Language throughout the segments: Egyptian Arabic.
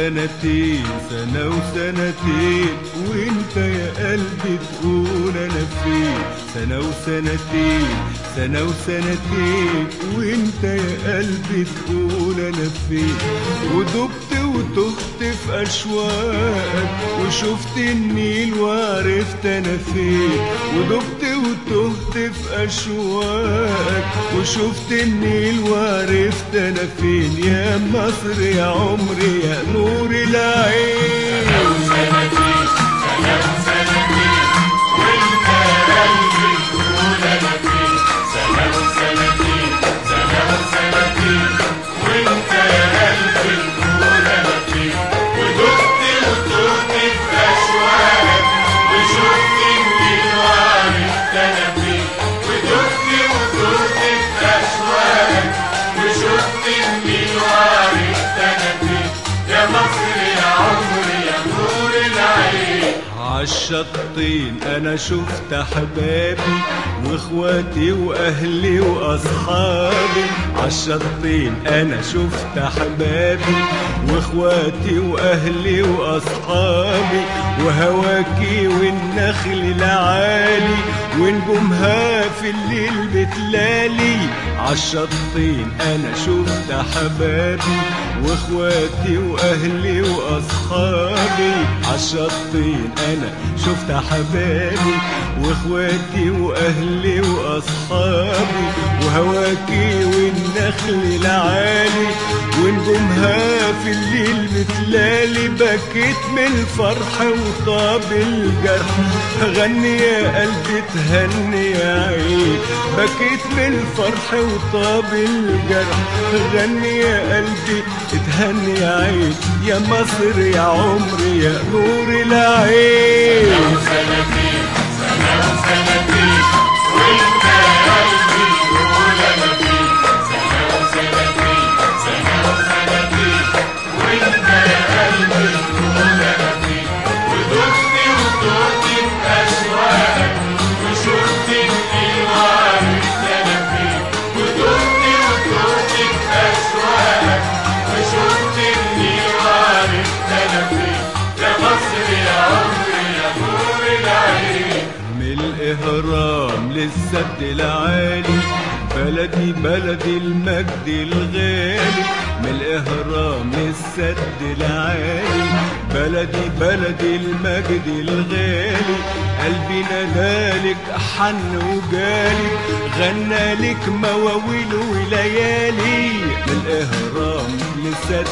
وسنتين سنة وسنتين وانت يا قلبي تقول انا فين سنة وسنتين سنة وسنتين وانت يا قلبي تقول انا فين ودبت وتهت في اشواقك وشفت النيل وعرفت انا فين ودبت وتهت في اشواقك وشفت النيل وعرفت انا فين يا مصر يا عمري يا نور العين سنتين سنة وسنتين وانت قلبي تقول انا فين سنة وسنتين سنة وسنتين وانت قلبي تقول انا فين ودقت وتهت في اشواقك وشفت النيل وعرفت انا فين ودقت وتهت في اشواقك وشفت النيل وعرفت انا فين يا مصر يا عمري يا نور العين عالشطين انا شفت احبابي واخواتي واهلي واصحابي عالشطين انا شفت احبابي واخواتي واهلي واصحابي وهواكي والنخل العالي ونجومها في الليل بتلالي عالشطين انا شفت احبابي واخواتي واهلي واصحابي عالشطين انا شفت حبابي واخواتي واهلي واصحابي وهواكي والنخل العالي ونجومها في الليل بتلالي بكيت من الفرح وطاب الجرح غني يا قلبي تهني يا عين بكيت من الفرح وطاب الجرح غني يا قلبي تهني يا عين يا مصر يا عمري يا نور العين سنتين سنة وسنتين وانت قلبي تقول انا فين سنة وسنتين سنة وسنتين وانت قلبي تقول انا فين ودقت وتهت في اشواقك وشفت النيل وعرفت انا فين ودقت وتهت في اشواقك وشفت النيل وعرفت انا فين يا مصر يا عمري يا نور العين من الإهرام للسد العالي بلدي بلدي المجد الغالي من الإهرام للسد العالي بلدي بلدي المجد الغالي قلبي نادالك حن وجالي غنى لك مواويل وليالي من الإهرام للسد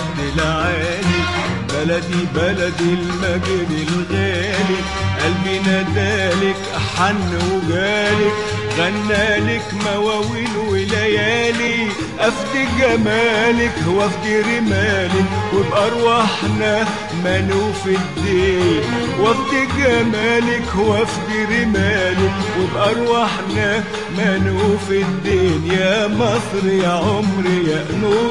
العالي بلدي بلدي المجد الغالي قلبي نادالك حن وجالك غنى لك مواويل وليالي افدي جمالك وافدي رمالك وبارواحنا منوف الدين وافدي جمالك وافدي رمالك وبارواحنا منوف الدين يا مصر يا عمري يا نور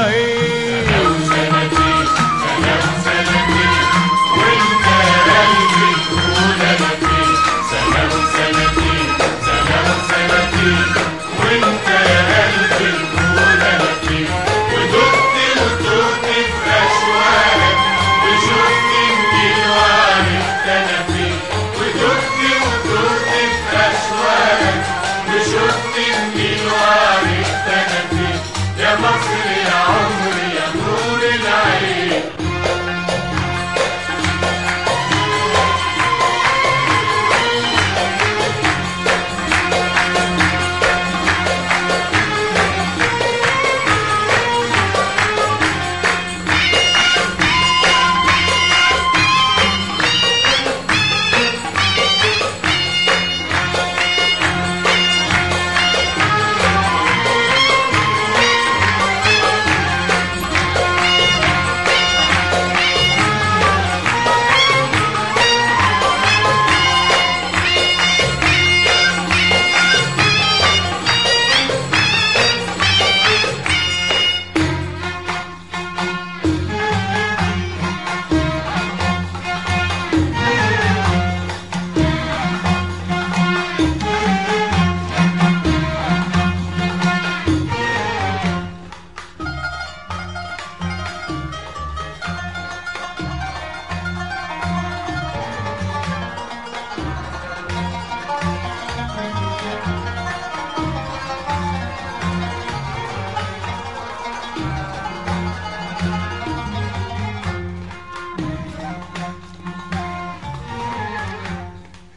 العين سنتين سنة وسنتين وانت قلبي تقول انا فين سنة وسنتين سنة وسنتين وانت قلبي تقول انا فين ودقت وتهت في اشواقك وشفت النيل وعرفت انا فين ودقت وتهت في اشواقك وشفت النيل وعرفت انا فين يا مصر يا عمري يا نور العين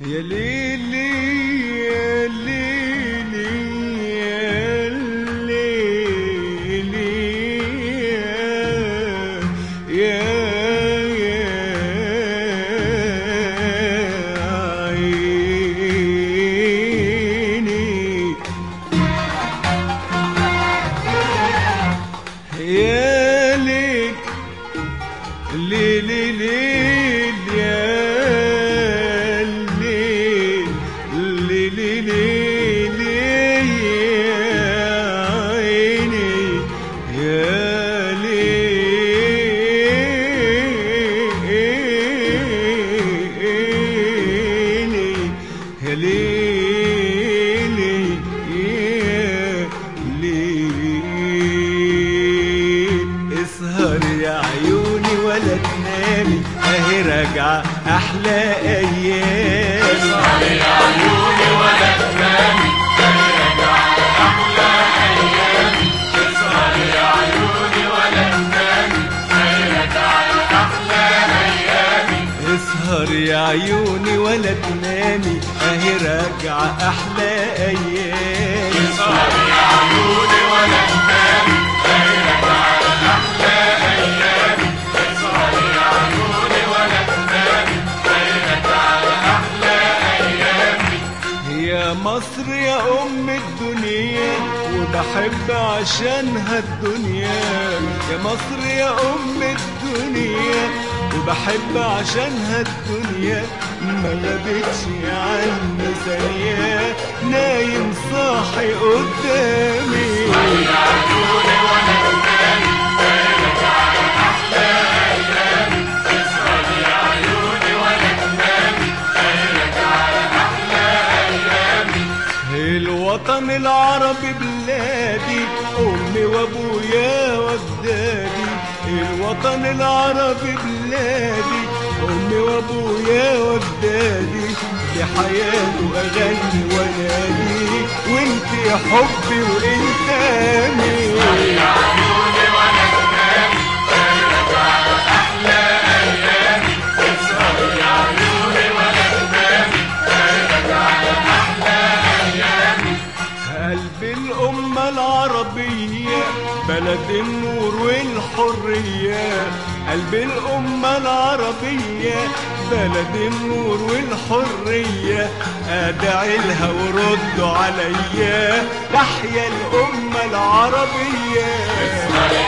يا ليلي يا ليلي يا ليلي يا يا عيني يا ليل ليل ليل يا ليل ليل ليل يا عيني يا ليلي يا ليلي يا ليل اسهر يا عيوني ولا تنامي اهي راجعة احلى ايام اسهر يا عيوني ولا تنامي ارجع احلى ايامي اسهر يا عيوني ولا تنامي ارجع احلى ايامي اسهر يا عيوني ولا تنامي اهي راجعة احلى ايام اسهر يا عيوني ولا تنامي ارجع احلى ايامي اسهر يا عيوني ولا تنامي ارجع احلى ايامي يا مصر يا ام الدنيا وبحب عشانها الدنيا يا مصر يا ام الدنيا وبحب عشانها الدنيا ما غابتش عني ثانية نايم صاحي قدامي يا عيوني ولا تنامي ارجع احلى ايامي اسهر يا عيوني ولا تنامي ارجع احلى ايامي الوطن العربي بلادي امي وابويا واجدادي الوطن العربي بلادي امي وابويا واجدادي بحياته اغني وانادي وانت يا حبي وانت امي يا عيوني ولا تنامي ارجع احلى ايامي اسهر يا عيوني ولا تنامي ارجع احلى ايامي قلب الأمة العربية بلد النور والحرية قلب الأمة العربية بلد النور والحرية أدعي لها وردوا عليا تحيا الأمة العربية اسهر